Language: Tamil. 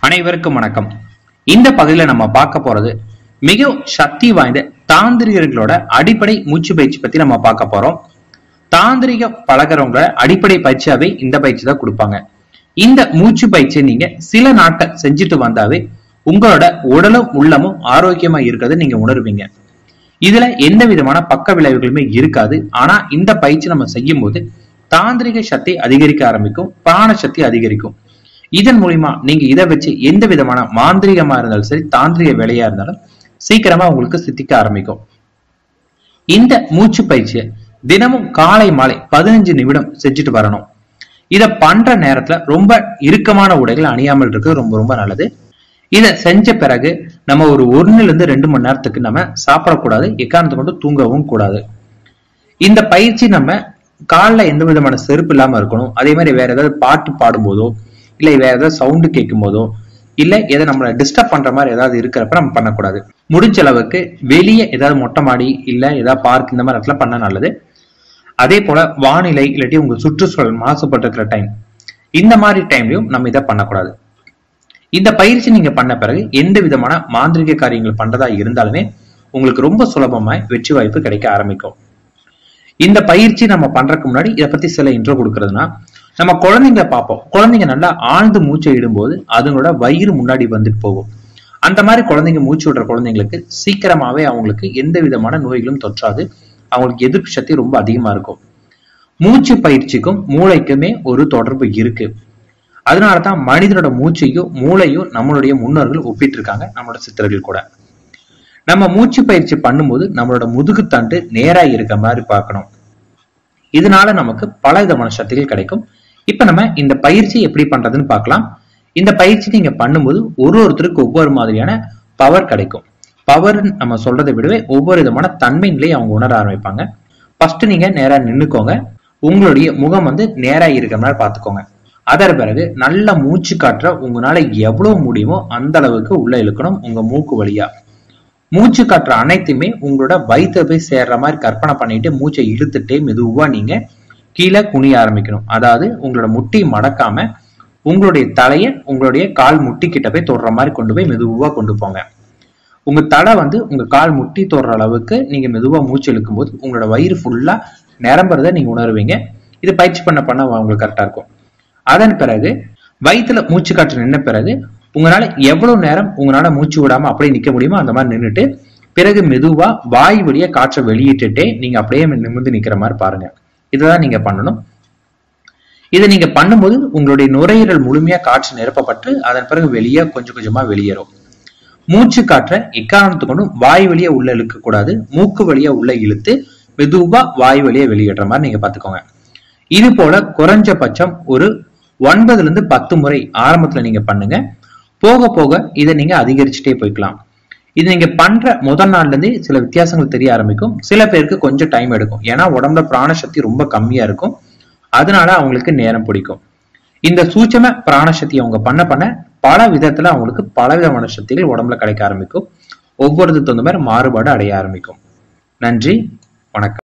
அனைவருக்கும் வணக்கம் இந்த பகுதியில நம்ம பார்க்க போறது மிக சக்தி வாய்ந்த தாந்திரிகர்களோட அடிப்படை மூச்சு பயிற்சி பத்தி நம்ம பார்க்க போறோம் தாந்திரிக பழகிறவங்கள அடிப்படை பயிற்சியாவே இந்த பயிற்சி தான் கொடுப்பாங்க இந்த மூச்சு பயிற்சியை நீங்க சில நாட்கள் செஞ்சுட்டு வந்தாவே உங்களோட உடலும் உள்ளமும் ஆரோக்கியமா இருக்கிறத நீங்க உணர்வீங்க இதுல எந்த விதமான பக்க விளைவுகளுமே இருக்காது ஆனா இந்த பயிற்சி நம்ம செய்யும் போது தாந்திரிக சக்தி அதிகரிக்க ஆரம்பிக்கும் பிராண சக்தி அதிகரிக்கும் இதன் மூலியமா நீங்க இதை வச்சு எந்த விதமான மாந்திரிகமா இருந்தாலும் சரி தாந்திரிக வேலையா இருந்தாலும் சீக்கிரமா உங்களுக்கு சித்திக்க ஆரம்பிக்கும் இந்த மூச்சு பயிற்சியை தினமும் காலை மாலை பதினஞ்சு நிமிடம் செஞ்சுட்டு வரணும் இத பண்ற நேரத்துல ரொம்ப இறுக்கமான உடைகள் அணியாமல் இருக்கிறது ரொம்ப ரொம்ப நல்லது இத செஞ்ச பிறகு நம்ம ஒரு ஒண்ணுல இருந்து ரெண்டு மணி நேரத்துக்கு நம்ம சாப்பிடக்கூடாது எக்காரணத்தை கொண்டு தூங்கவும் கூடாது இந்த பயிற்சி நம்ம காலில் எந்த விதமான செருப்பு இல்லாம இருக்கணும் அதே மாதிரி வேற ஏதாவது பாட்டு பாடும்போதோ இல்லை வேற ஏதாவது சவுண்டு கேட்கும் போதோ இல்ல எதை நம்மளை டிஸ்டர்ப் பண்ற மாதிரி ஏதாவது இருக்கிறப்ப நம்ம பண்ணக்கூடாது முடிஞ்ச அளவுக்கு வெளியே ஏதாவது மொட்டை மாடி இல்ல ஏதாவது பார்க் இந்த மாதிரி இடத்துல பண்ண நல்லது அதே போல வானிலை இல்லாட்டி உங்க சுற்றுச்சூழல் மாசுபட்டிருக்கிற டைம் இந்த மாதிரி டைம்லயும் நம்ம இதை பண்ணக்கூடாது இந்த பயிற்சி நீங்க பண்ண பிறகு எந்த விதமான மாந்திரிக காரியங்கள் பண்றதா இருந்தாலுமே உங்களுக்கு ரொம்ப சுலபமாய் வெற்றி வாய்ப்பு கிடைக்க ஆரம்பிக்கும் இந்த பயிற்சி நம்ம பண்றதுக்கு முன்னாடி இதை பத்தி சில இன்ட்ரோ கொடுக்கறதுனா நம்ம குழந்தைங்க பார்ப்போம் குழந்தைங்க நல்லா ஆழ்ந்து மூச்சை இடும்போது அதுங்களோட வயிறு முன்னாடி வந்துட்டு போகும் அந்த மாதிரி குழந்தைங்க மூச்சு விடுற குழந்தைங்களுக்கு சீக்கிரமாவே அவங்களுக்கு எந்த விதமான நோய்களும் தொற்றாது அவங்களுக்கு எதிர்ப்பு சக்தி ரொம்ப அதிகமா இருக்கும் மூச்சு பயிற்சிக்கும் மூளைக்குமே ஒரு தொடர்பு இருக்கு அதனாலதான் மனிதனோட மூச்சையும் மூளையும் நம்மளுடைய முன்னோர்கள் ஒப்பிட்டு இருக்காங்க நம்மளோட சித்தர்கள் கூட நம்ம மூச்சு பயிற்சி பண்ணும்போது நம்மளோட முதுகுத்தண்டு நேரா இருக்க மாதிரி பார்க்கணும் இதனால நமக்கு பல விதமான சக்திகள் கிடைக்கும் இப்ப நம்ம இந்த பயிற்சி எப்படி பண்றதுன்னு பார்க்கலாம் இந்த பயிற்சி நீங்க பண்ணும்போது ஒரு ஒருத்தருக்கு ஒவ்வொரு மாதிரியான பவர் கிடைக்கும் பவர் நம்ம சொல்றதை விடவே ஒவ்வொரு விதமான தன்மை நிலையை அவங்க உணர ஆரம்பிப்பாங்க ஃபர்ஸ்ட் நீங்க நேரா நின்னுக்கோங்க உங்களுடைய முகம் வந்து நேரா இருக்கிற மாதிரி பார்த்துக்கோங்க அதன் பிறகு நல்ல மூச்சு காற்ற உங்களால எவ்வளவு முடியுமோ அந்த அளவுக்கு உள்ள இழுக்கணும் உங்க மூக்கு வழியா மூச்சு காற்று அனைத்துமே உங்களோட வயிற்று போய் சேர்ற மாதிரி கற்பனை பண்ணிட்டு மூச்சை இழுத்துட்டே மெதுவா நீங்க கீழே குனிய ஆரம்பிக்கணும் அதாவது உங்களோட முட்டி மடக்காம உங்களுடைய தலைய உங்களுடைய கால் முட்டி கிட்ட போய் தொடுற மாதிரி கொண்டு போய் மெதுவா கொண்டு போங்க உங்க தலை வந்து உங்க கால் முட்டி தொடுற அளவுக்கு நீங்க மெதுவா மூச்சு இழுக்கும் போது உங்களோட வயிறு ஃபுல்லா நிரம்புறத நீங்க உணர்வீங்க இது பயிற்சி பண்ண பண்ண உங்களுக்கு கரெக்டா இருக்கும் அதன் பிறகு வயிற்றுல மூச்சு காற்று நின்ன பிறகு உங்களால எவ்வளவு நேரம் உங்களால மூச்சு விடாம அப்படியே நிக்க முடியுமோ அந்த மாதிரி நின்றுட்டு பிறகு மெதுவா வாய் வழியா காற்றை வெளியிட்டுட்டே நீங்க அப்படியே நிமிர்ந்து நிக்கிற மாதிரி பாருங்க இதுதான் நீங்க பண்ணணும் இதை நீங்க பண்ணும்போது உங்களுடைய நுரையீரல் முழுமையா காற்று நிரப்பப்பட்டு அதன் பிறகு வெளியே கொஞ்சம் கொஞ்சமா வெளியேறும் மூச்சு காற்றை எக்காரணத்து கொண்டும் வாய் வழியா உள்ள இழுக்க கூடாது மூக்கு வழியா உள்ள இழுத்து மெதுவா வாய் வழியா வெளியேற்ற மாதிரி நீங்க பாத்துக்கோங்க இது போல குறைஞ்சபட்சம் ஒரு ஒன்பதுல இருந்து பத்து முறை ஆரம்பத்துல நீங்க பண்ணுங்க போக போக இதை நீங்க அதிகரிச்சுட்டே போய்க்கலாம் இது நீங்க பண்ற முதல் நாள்ல இருந்தே சில வித்தியாசங்கள் தெரிய ஆரம்பிக்கும் சில பேருக்கு கொஞ்சம் டைம் எடுக்கும் ஏன்னா உடம்புல பிராணசக்தி ரொம்ப கம்மியா இருக்கும் அதனால அவங்களுக்கு நேரம் பிடிக்கும் இந்த சூட்சம பிராணசக்தி அவங்க பண்ண பண்ண பல விதத்துல அவங்களுக்கு பல விதமான சக்திகள் உடம்புல கிடைக்க ஆரம்பிக்கும் ஒவ்வொருத்தருக்கு தகுந்த மாதிரி மாறுபாடு அடைய ஆரம்பிக்கும் நன்றி வணக்கம்